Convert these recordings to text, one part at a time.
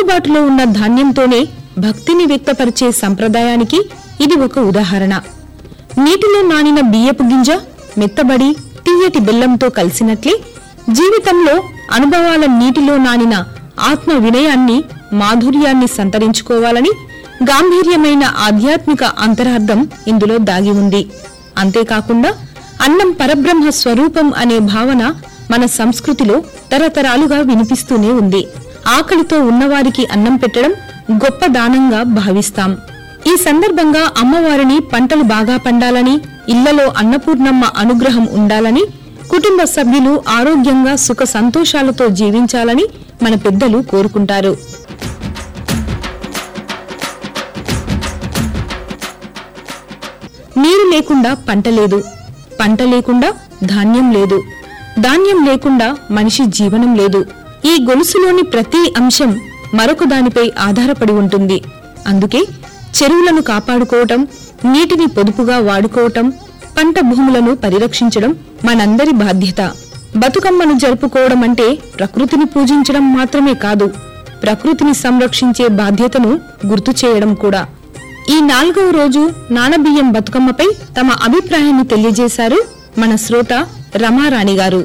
అందుబాటులో ఉన్న ధాన్యంతోనే భక్తిని వ్యక్తపరిచే సంప్రదాయానికి ఇది ఒక ఉదాహరణ నీటిలో నానిన బియ్యపు గింజ మెత్తబడి తీయటి బెల్లంతో కలిసినట్లే జీవితంలో అనుభవాల నీటిలో నానిన ఆత్మ వినయాన్ని మాధుర్యాన్ని సంతరించుకోవాలని గాంభీర్యమైన ఆధ్యాత్మిక అంతరార్థం ఇందులో దాగి ఉంది అంతేకాకుండా అన్నం పరబ్రహ్మ స్వరూపం అనే భావన మన సంస్కృతిలో తరతరాలుగా వినిపిస్తూనే ఉంది ఆకలితో ఉన్నవారికి అన్నం పెట్టడం గొప్ప దానంగా భావిస్తాం ఈ సందర్భంగా అమ్మవారిని పంటలు బాగా పండాలని ఇళ్లలో అన్నపూర్ణమ్మ అనుగ్రహం ఉండాలని కుటుంబ సభ్యులు ఆరోగ్యంగా సుఖ సంతోషాలతో జీవించాలని మన పెద్దలు కోరుకుంటారు నీరు లేకుండా పంట లేదు పంట లేకుండా ధాన్యం లేదు ధాన్యం లేకుండా మనిషి జీవనం లేదు ఈ గొలుసులోని ప్రతి అంశం మరొక దానిపై ఆధారపడి ఉంటుంది అందుకే చెరువులను కాపాడుకోవటం నీటిని పొదుపుగా వాడుకోవటం పంట భూములను పరిరక్షించడం మనందరి బాధ్యత బతుకమ్మను జరుపుకోవడం అంటే ప్రకృతిని పూజించడం మాత్రమే కాదు ప్రకృతిని సంరక్షించే బాధ్యతను గుర్తు చేయడం కూడా ఈ నాలుగవ రోజు నానబియ్యం బతుకమ్మపై తమ అభిప్రాయాన్ని తెలియజేశారు మన శ్రోత రమారాణి గారు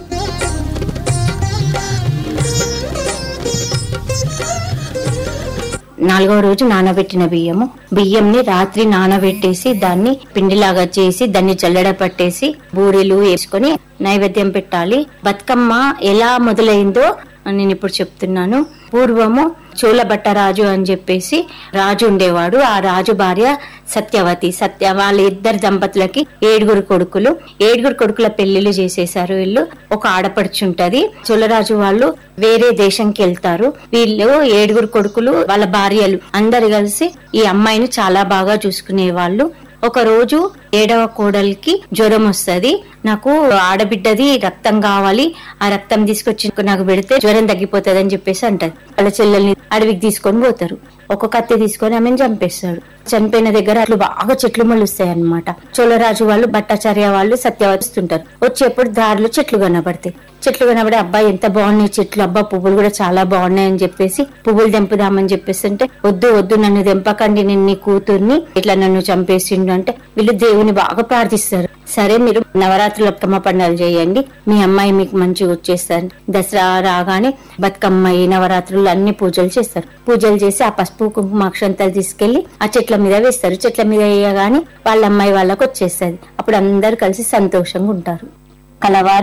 నాలుగవ రోజు నానబెట్టిన బియ్యము బియ్యంని రాత్రి నానబెట్టేసి దాన్ని పిండిలాగా చేసి దాన్ని జల్లెడ పట్టేసి బూరెలు వేసుకొని నైవేద్యం పెట్టాలి బతుకమ్మ ఎలా మొదలైందో నేను ఇప్పుడు చెప్తున్నాను పూర్వము చోళభట్ట రాజు అని చెప్పేసి రాజు ఉండేవాడు ఆ రాజు భార్య సత్యవతి సత్య వాళ్ళ ఇద్దరు దంపతులకి ఏడుగురు కొడుకులు ఏడుగురు కొడుకుల పెళ్లిళ్ళు చేసేసారు వీళ్ళు ఒక ఆడపడుచుంటది చోళరాజు వాళ్ళు వేరే దేశంకి వెళ్తారు వీళ్ళు ఏడుగురు కొడుకులు వాళ్ళ భార్యలు అందరు కలిసి ఈ అమ్మాయిని చాలా బాగా చూసుకునే వాళ్ళు ఒక రోజు ఏడవ కోడలికి జ్వరం వస్తది నాకు ఆడబిడ్డది రక్తం కావాలి ఆ రక్తం తీసుకొచ్చి నాకు పెడితే జ్వరం తగ్గిపోతుంది అని చెప్పేసి అంటది వాళ్ళ చెల్లెల్ని అడవికి తీసుకొని పోతారు ఒక కత్తి తీసుకొని ఆమెను చంపేస్తాడు చనిపోయిన దగ్గర అట్లు బాగా చెట్లు మొలుస్తాయి అనమాట చోళరాజు వాళ్ళు భట్టాచార్య వాళ్ళు సత్యవస్తుంటారు వచ్చేప్పుడు దారిలో చెట్లు కనబడతాయి చెట్లు కనబడి అబ్బాయి ఎంత బాగున్నాయి చెట్లు అబ్బా పువ్వులు కూడా చాలా బాగున్నాయి అని చెప్పేసి పువ్వులు తెంపుదామని చెప్పేసి అంటే వద్దు వద్దు నన్ను తెంపకండి నేను నీ కూతుర్ని ఇట్లా నన్ను చంపేసిండు అంటే వీళ్ళు దేవుని బాగా ప్రార్థిస్తారు సరే మీరు నవరాత్రుల బతుకమ్మ పండుగలు చేయండి మీ అమ్మాయి మీకు మంచిగా వచ్చేస్తారు దసరా రాగానే బతుకమ్మ ఈ నవరాత్రులు అన్ని పూజలు చేస్తారు పూజలు చేసి ఆ పసుపు కుంకుమ అక్షంతాలు తీసుకెళ్లి ఆ చెట్ల మీద వేస్తారు చెట్ల మీద వేయగానే వాళ్ళ అమ్మాయి వాళ్ళకి వచ్చేస్తుంది అప్పుడు అందరు కలిసి సంతోషంగా ఉంటారు కలవారి